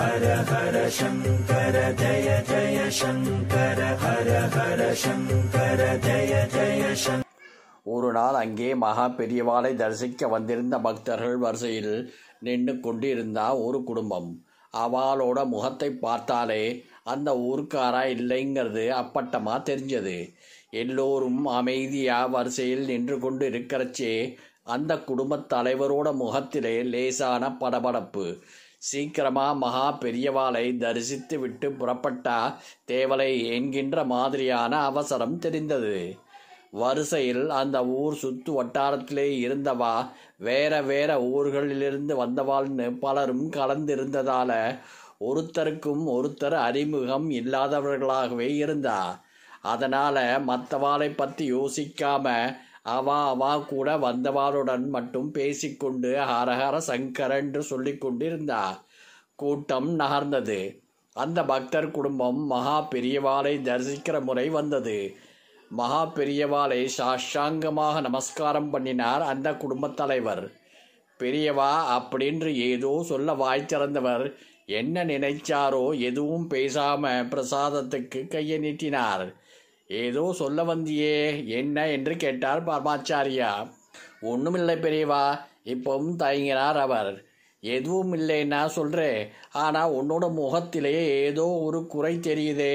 ஹர ஹர சங்கர ஜய ஜய சங்கர ஹர ஹர சங்கர ஜய ஜய சங்கர ஒரு நாள் அங்கே மகா பெரியவாளை தரிசிக்க வந்திருந்த பக்தர்கள் வரிசையில் நின்று கொண்டிருந்த ஒரு குடும்பம் அவளோட முகத்தை பார்த்தாலே அந்த ஊர்க்காரா இல்லைங்கிறது அப்பட்டமா தெரிஞ்சது எல்லோரும் அமைதியா வரிசையில் நின்று கொண்டு இருக்கிறச்சே அந்த குடும்பத் தலைவரோட முகத்திலே லேசான படபடப்பு சீக்கிரமா மகா பெரியவாளை தரிசித்து விட்டு புறப்பட்டா தேவலை என்கின்ற மாதிரியான அவசரம் தெரிந்தது வரிசையில் அந்த ஊர் சுத்து வட்டாரத்திலே இருந்தவா வேற வேற ஊர்களிலிருந்து வந்தவாள்னு பலரும் கலந்திருந்ததால ஒருத்தருக்கும் ஒருத்தர் அறிமுகம் இல்லாதவர்களாகவே இருந்தா அதனால மற்றவாளை பற்றி யோசிக்காம அவா அவா கூட வந்தவாளுடன் மட்டும் பேசிக்கொண்டு ஹரஹர சங்கர என்று சொல்லிக் கொண்டிருந்தா கூட்டம் நகர்ந்தது அந்த பக்தர் குடும்பம் மகா பெரியவாளை தரிசிக்கிற முறை வந்தது மகா பெரியவாளை சாஷ்டாங்கமாக நமஸ்காரம் பண்ணினார் அந்த குடும்பத் தலைவர் பெரியவா அப்படின்று ஏதோ சொல்ல வாய் திறந்தவர் என்ன நினைச்சாரோ எதுவும் பேசாம பிரசாதத்துக்கு கையை நீட்டினார் ஏதோ சொல்ல வந்தியே என்ன என்று கேட்டார் பரமாச்சாரியா ஒண்ணுமில்லை பெரியவா இப்பவும் தயங்கினார் அவர் எதுவும் இல்லைன்னா சொல்றேன் ஆனா உன்னோட முகத்திலே ஏதோ ஒரு குறை தெரியுதே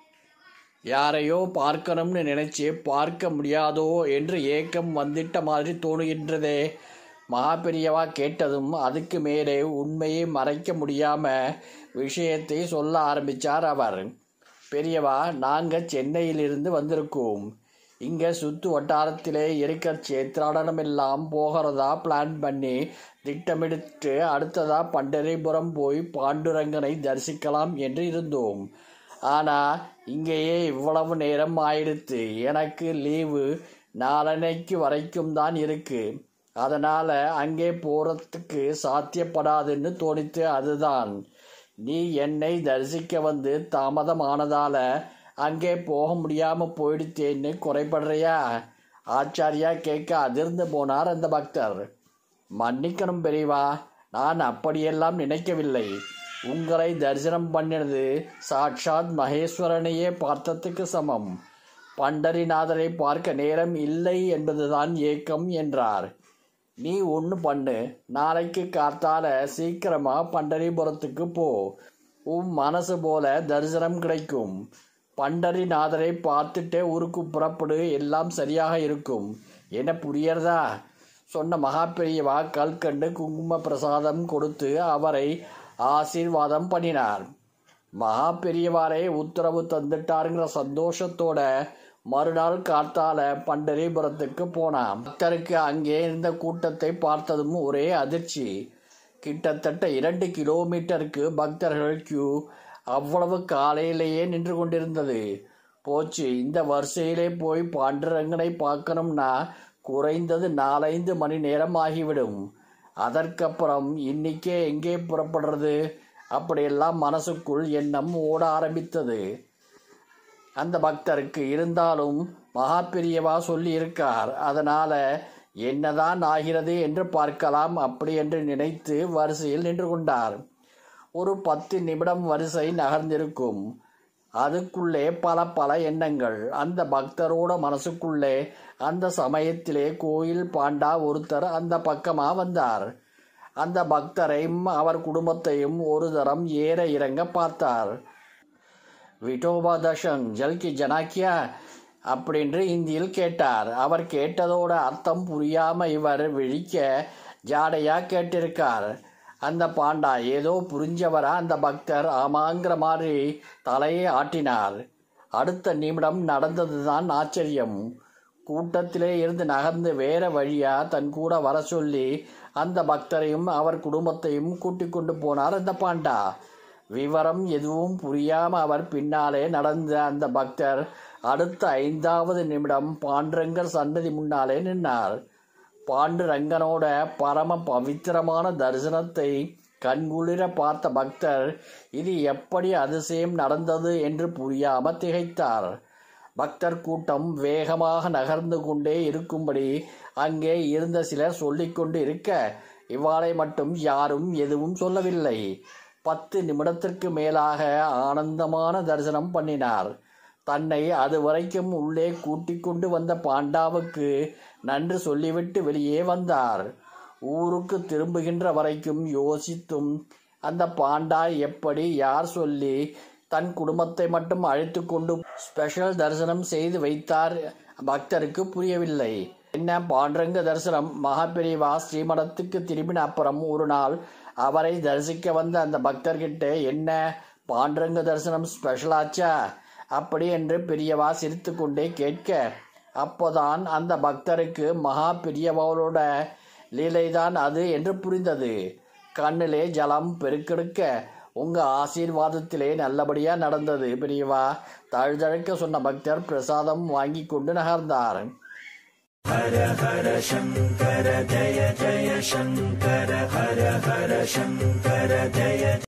யாரையோ பார்க்கணும்னு நினைச்சு பார்க்க முடியாதோ என்று ஏக்கம் வந்திட்ட மாதிரி தோணுகின்றதே மகாபெரியவா கேட்டதும் அதுக்கு மேலே உண்மையை மறைக்க முடியாம விஷயத்தை சொல்ல ஆரம்பிச்சார் அவர் பெரியவா நாங்க சென்னையிலிருந்து வந்திருக்கோம் இங்க சுத்து வட்டாரத்திலே இருக்கிற சேத்ராடனம் எல்லாம் போகிறதா பிளான் பண்ணி திட்டமிட்டு அடுத்ததா பண்டரிபுரம் போய் பாண்டுரங்கனை தரிசிக்கலாம் என்று இருந்தோம் ஆனா இங்கேயே இவ்வளவு நேரம் ஆயிடுத்து எனக்கு லீவு நாளனைக்கு வரைக்கும் தான் இருக்கு அதனால அங்கே போறதுக்கு சாத்தியப்படாதுன்னு தோணித்து அதுதான் நீ என்னை தரிசிக்க வந்து தாமதமானதால அங்கே போக முடியாம போயிடுத்தேன்னு குறைபடுறியா ஆச்சாரியா கேட்க அதிர்ந்து போனார் அந்த பக்தர் மன்னிக்கணும் பெரியவா நான் அப்படியெல்லாம் நினைக்கவில்லை உங்களை தரிசனம் பண்ணினது சாட்சாத் மகேஸ்வரனையே பார்த்ததுக்கு சமம் பண்டரிநாதரை பார்க்க நேரம் இல்லை என்பதுதான் ஏக்கம் என்றார் நீ ஒன்று பண்ணு நாளைக்கு காத்தால சீக்கிரமா பண்டரிபுரத்துக்கு போ உன் மனசு போல தரிசனம் கிடைக்கும் பண்டரிநாதரை பார்த்துட்டே ஊருக்கு புறப்படு எல்லாம் சரியாக இருக்கும் என்ன புரியறதா சொன்ன மகா பெரியவா கல்கண்டு குங்கும பிரசாதம் கொடுத்து அவரை ஆசீர்வாதம் பண்ணினார் மகா பெரியவாரே உத்தரவு தந்துட்டாருங்கிற சந்தோஷத்தோட மறுநாள் காத்தால பண்டரிபுரத்துக்கு போனான் பக்தருக்கு அங்கே இருந்த கூட்டத்தை பார்த்ததும் ஒரே அதிர்ச்சி கிட்டத்தட்ட இரண்டு கிலோமீட்டருக்கு பக்தர்கள் கியூ அவ்வளவு காலையிலேயே நின்று கொண்டிருந்தது போச்சு இந்த வரிசையிலே போய் பாண்டுரங்கனை பார்க்கணும்னா குறைந்தது நாலைந்து மணி நேரம் ஆகிவிடும் அதற்கப்புறம் இன்னைக்கே எங்கே புறப்படுறது அப்படியெல்லாம் மனசுக்குள் எண்ணம் ஓட ஆரம்பித்தது அந்த பக்தருக்கு இருந்தாலும் மகா பெரியவா சொல்லி இருக்கார் அதனால என்னதான் ஆகிறது என்று பார்க்கலாம் அப்படி என்று நினைத்து வரிசையில் நின்று கொண்டார் ஒரு பத்து நிமிடம் வரிசை நகர்ந்திருக்கும் அதுக்குள்ளே பல பல எண்ணங்கள் அந்த பக்தரோட மனசுக்குள்ளே அந்த சமயத்திலே கோயில் பாண்டா ஒருத்தர் அந்த பக்கமா வந்தார் அந்த பக்தரையும் அவர் குடும்பத்தையும் ஒரு தரம் ஏற இறங்க பார்த்தார் விட்டோபா தஷன் ஜல்கி ஜனாக்கியா அப்படின்று இந்தியில் கேட்டார் அவர் கேட்டதோட அர்த்தம் புரியாம இவர் விழிக்க ஜாடையா கேட்டிருக்கார் அந்த பாண்டா ஏதோ புரிஞ்சவரா அந்த பக்தர் ஆமாங்கிற மாதிரி தலையை ஆட்டினார் அடுத்த நிமிடம் நடந்ததுதான் ஆச்சரியம் கூட்டத்திலே இருந்து நகர்ந்து வேற வழியா தன் கூட வர சொல்லி அந்த பக்தரையும் அவர் குடும்பத்தையும் கூட்டிக் கொண்டு போனார் அந்த பாண்டா விவரம் எதுவும் புரியாம அவர் பின்னாலே நடந்த அந்த பக்தர் அடுத்த ஐந்தாவது நிமிடம் பாண்டுரங்கர் சன்னதி முன்னாலே நின்னார் பாண்டுரங்கனோட பரம பவித்திரமான தரிசனத்தை கண்குளிர பார்த்த பக்தர் இது எப்படி அதிசயம் நடந்தது என்று புரியாம திகைத்தார் பக்தர் கூட்டம் வேகமாக நகர்ந்து கொண்டே இருக்கும்படி அங்கே இருந்த சிலர் சொல்லிக்கொண்டு இருக்க இவ்வாளை மட்டும் யாரும் எதுவும் சொல்லவில்லை பத்து நிமிடத்திற்கு மேலாக ஆனந்தமான தரிசனம் பண்ணினார் தன்னை அதுவரைக்கும் உள்ளே கூட்டிக் கொண்டு வந்த பாண்டாவுக்கு நன்றி சொல்லிவிட்டு வெளியே வந்தார் ஊருக்கு திரும்புகின்ற வரைக்கும் யோசித்தும் அந்த பாண்டா எப்படி யார் சொல்லி தன் குடும்பத்தை மட்டும் அழைத்து கொண்டு ஸ்பெஷல் தரிசனம் செய்து வைத்தார் பக்தருக்கு புரியவில்லை என்ன பாண்டரங்க தரிசனம் மகாபெரிவா ஸ்ரீமடத்துக்கு திரும்பின அப்புறம் ஒரு நாள் அவரை தரிசிக்க வந்த அந்த பக்தர்கிட்ட என்ன பாண்டரங்க தரிசனம் ஸ்பெஷலாச்சா அப்படி என்று பெரியவா சிரித்து கொண்டே கேட்க அப்போதான் அந்த பக்தருக்கு மகா பெரியவாவோட லீலைதான் அது என்று புரிந்தது கண்ணிலே ஜலம் பெருக்கெடுக்க உங்க ஆசீர்வாதத்திலே நல்லபடியா நடந்தது பெரியவா தழுதழுக்க சொன்ன பக்தர் பிரசாதம் வாங்கி கொண்டு நகர்ந்தார் हर हर शङ्कर जय जय शङ्कर हर हर शङ्कर जय